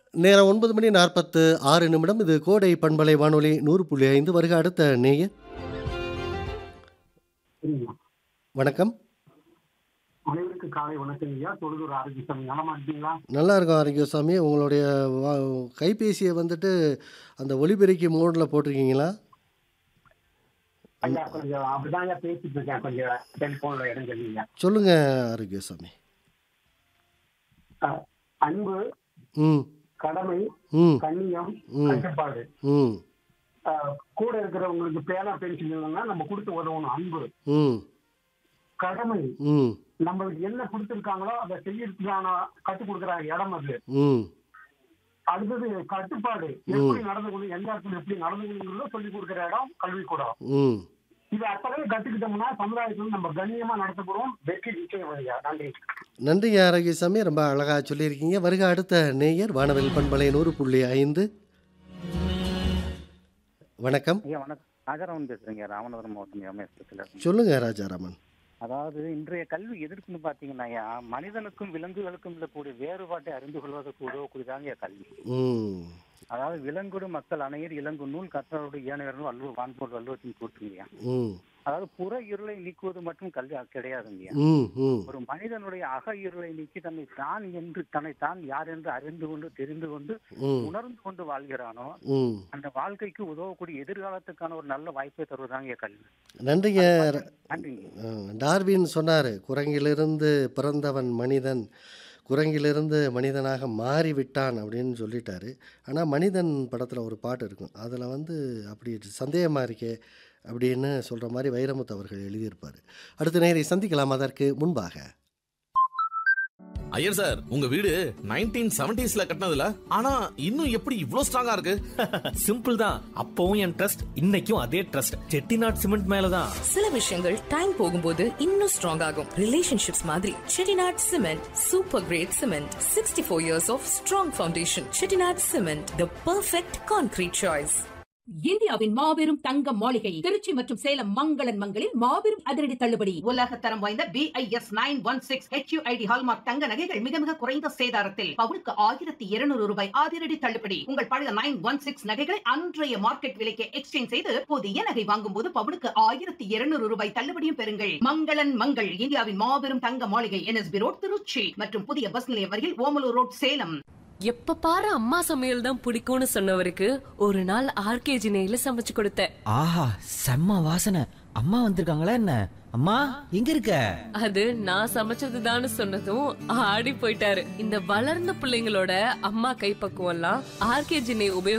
நேரம் 9 மணி 46 நிமிடம். இது கோடை பண்பலை வானொலி 100.5 வருக அடுத்த நேயர். சரிங்க. வணக்கம். அனைவருக்கும் காலை வணக்கம் ஐயா. தொழுதூர் ஆரோக்கியசாமி நலமா இருக்கீங்களா? நல்லா இருக்கோம் ஆரோக்கியசாமி. உங்களுடைய வ கைபேசிய வந்துட்டு அந்த ஒலிபெருக்கி மோட்ல போட்டிருக்கீங்களா? ஐயா கொஞ்சம் அப்படிதான் ஐயா பேசிட்டு இருக்கேன். கொஞ்சம் டெலிஃபோன்ல இடைஞ்சல்லைங்க. சொல்லுங்க ஆரோக்கியசாமி. அ அன்பு, ம். கடமை, ம். கண்ணியம், ம். கட்டுப்பாடு. ம். அ கூட இருக்கிறவங்களுக்கு பேனா பென்சில் இல்லைன்னா நம்ம கொடுத்து உதவணும். அன்பு, ம். கடமை, ம். நம்மளுக்கு என்ன கொடுத்துருக்காங்களோ அதை செய்யறதுக்கான கற்றுக் கொடுக்குற இடம் அது. ம். அடுத்தது கட்டுப்பாடு. எப்படி நடந்துக்கணும், எந்த இடத்துல எப்படி நடந்துக்கணுங்கிறத சொல்லிக் கொடுக்குற இடம் கல்விக்கூடம். ம். இது அத்தனை கத்துக்கிட்டோம்னா சமுதாயத்துல நம்ம கண்ணியமா நடத்தப்படுவோம். வெற்றி நிச்சயம் ஐயா. நன்றி. நன்றிங்க ஆரோக்கியசாமி. ரொம்ப அழகா சொல்லியிருக்கீங்க. வருக அடுத்த நேயர் வானவில் பண்பலை 100.5. வணக்கம். ஐயா வணக்கம் ராஜாராமன் பேசுறேங்க ராமநாதபுரம் மாவட்டம் எம்எஸ்ல சொல்லுங்க ராஜாராமன். அதாவது இன்றைய கல்வி எதற்குன்னு பாத்தீங்கன்னா ஐயா மனிதனுக்கும் விலங்குகளுக்கும் இருக்கக்கூடிய வேறுபாட்டை அறிந்து கொள்வதற்கு உதவக்கூடியதாங்க கல்வி ம். அதாவது விலங்குடு மக்கள் அணையர் இலங்கு நூல் கற்றவருடைய ஏனையர்கள் வள்ளுவர் வான்போல் வள்ளுவத்தின் கூட்டுங்கய்யா ம். அதாவது புற இருளை நீக்குவது மட்டும் கல்வி கிடையாதுங்கய்யா ம். ம். ஒரு மனிதனுடைய அக இருளை நீக்கி தன்னை தான் என்று தன்னை தான் யார் என்று அறிந்து கொண்டு தெரிந்து கொண்டு ம். உணர்ந்து கொண்டு வாழ்கிறானோ ம். அந்த வாழ்க்கைக்கு உதவக்கூடிய எதிர்காலத்துக்கான ஒரு நல்ல வாய்ப்பை தருவதாங்க கல்வி நன்றிங்க நன்றிங்க அஹ், டார்வின் சொன்னார் குரங்கிலிருந்து பிறந்தவன் மனிதன் குரங்கிலிருந்து மனிதனாக மாறிவிட்டான் அப்படின்னு சொல்லிட்டாரு ஆனால் மனிதன் படத்தில் ஒரு பாட்டு இருக்கும் அதில் வந்து அப்படி சந்தேகமாக இருக்கே அப்படின்னு சொல்கிற மாதிரி வைரமுத்து அவர்கள் எழுதியிருப்பார் அடுத்த நேரை சந்திக்கலாம் அதற்கு முன்பாக ஐயர் சார் உங்க வீடு நைன்டீன் செவன்டிஸ்ல கட்டினதுல ஆனா இன்னும் எப்படி இவ்ளோ ஸ்ட்ராங்கா இருக்கு சிம்பிள் தான் அப்பவும் என் ட்ரஸ்ட் இன்னைக்கும் அதே ட்ரஸ்ட் செட்டிநாட் சிமெண்ட் மேலதான் சில விஷயங்கள் டைம் போகும்போது இன்னும் ஸ்ட்ராங் ஆகும் ரிலேஷன்ஷிப்ஸ் மாதிரி Chettinad cement super great cement sixty four years of strong foundation Chettinad cement the perfect concrete choice இந்தியாவின் மாபெரும் தங்க மாளிகை திருச்சி மற்றும் சேலம் மங்களன் மங்களில் மாபெரும் அதிரடி தள்ளுபடி உலக தரம் வாய்ந்த BIS nine one six HUID hallmark தங்க நகைகள் மிக மிக குறைந்த சேதாரத்தில் பவுனுக்கு ஆயிரத்தி இருநூறு ரூபாய் அதிரடி தள்ளுபடி உங்கள் பழைய நைன் ஒன் சிக்ஸ் நகைகளை அன்றைய மார்க்கெட் விலைக்கு எக்ஸ்சேஞ்ச் செய்து புதிய நகை வாங்கும் போது பவுனுக்கு ஆயிரத்தி இருநூறு ரூபாய் தள்ளுபடியும் பெறுங்கள் மங்களன் மங்கள் இந்தியாவின் மாபெரும் தங்க மாளிகை என்எஸ்பி ரோட் திருச்சி மற்றும் புதிய பஸ் நிலையம் அருகில் ஓமலூர் ரோட் சேலம் எப்ப பாரு அம்மா சமையல் தான் பிடிக்கும்னு சொன்னவருக்கு ஒரு நாள் ஆர்கேஜி நெய்ல சமைச்சு கொடுத்தேன் ஆஹா செம்ம வாசனை அம்மா வந்திருக்காங்களா என்ன அம்மா எங்க இருக்க அது நான் சமைச்சதுதான்னு சொன்னதும் ஆடி போயிட்டாரு இந்த வளர்ந்த பிள்ளைங்களோட அம்மா கைப்பக்குவம் எல்லாம் ஆர்கேஜி நெய் உபயோக